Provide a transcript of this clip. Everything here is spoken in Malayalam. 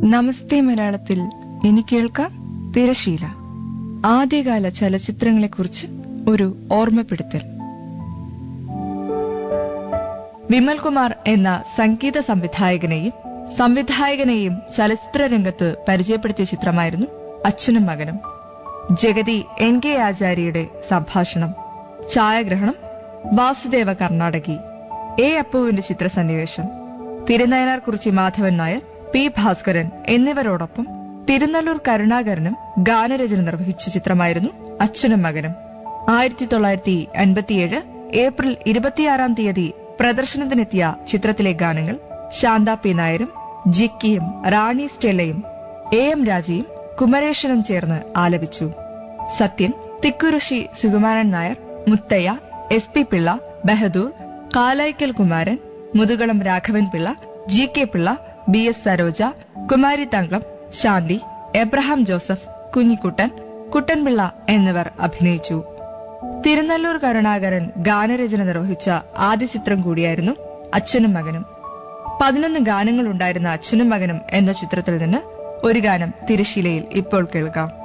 നമസ്തേ മലയാളത്തിൽ ഇനി കേൾക്കാം തിരശീല ആദ്യകാല ചലച്ചിത്രങ്ങളെക്കുറിച്ച് ഒരു ഓർമ്മപ്പെടുത്തൽ വിമൽ കുമാർ എന്ന സംഗീത സംവിധായകനെയും സംവിധായകനെയും ചലച്ചിത്ര രംഗത്ത് പരിചയപ്പെടുത്തിയ ചിത്രമായിരുന്നു അച്ഛനും മകനും ജഗതി എൻ കെ ആചാര്യയുടെ സംഭാഷണം ഛായാഗ്രഹണം വാസുദേവ കർണാടകി എ അപ്പുവിന്റെ ചിത്രസന്നിവേശം തിരുനയനാർ കുറിച്ചി മാധവൻ നായർ പി ഭാസ്കരൻ എന്നിവരോടൊപ്പം തിരുനല്ലൂർ കരുണാകരനും ഗാനരചന നിർവഹിച്ച ചിത്രമായിരുന്നു അച്ഛനും മകനും ആയിരത്തി തൊള്ളായിരത്തി അൻപത്തിയേഴ് ഏപ്രിൽ ഇരുപത്തിയാറാം തീയതി പ്രദർശനത്തിനെത്തിയ ചിത്രത്തിലെ ഗാനങ്ങൾ ശാന്ത പി നായരും ജിക്കിയും റാണി സ്റ്റെല്ലയും എ എം രാജയും കുമരേഷനും ചേർന്ന് ആലപിച്ചു Sathyan Thikkurissy Sukumaran Nair Muthaiah S P Pillai Bahadur Kalaikkal Kumaran Muthukulam Raghavan Pillai G K Pillai B S Saroja Kumari Thankam Shanthi Abraham Joseph Kunjikuttan Kuttanpillai എന്നിവർ അഭിനയിച്ചു തിരുനല്ലൂർ കരുണാകരൻ ഗാനരചന നിർവഹിച്ച ആദ്യ ചിത്രം കൂടിയായിരുന്നു അച്ഛനും മകനും പതിനൊന്ന് ഗാനങ്ങളുണ്ടായിരുന്ന അച്ഛനും മകനും എന്ന ചിത്രത്തിൽ നിന്ന് ഒരു ഗാനം തിരശീലയിൽ ഇപ്പോൾ കേൾക്കാം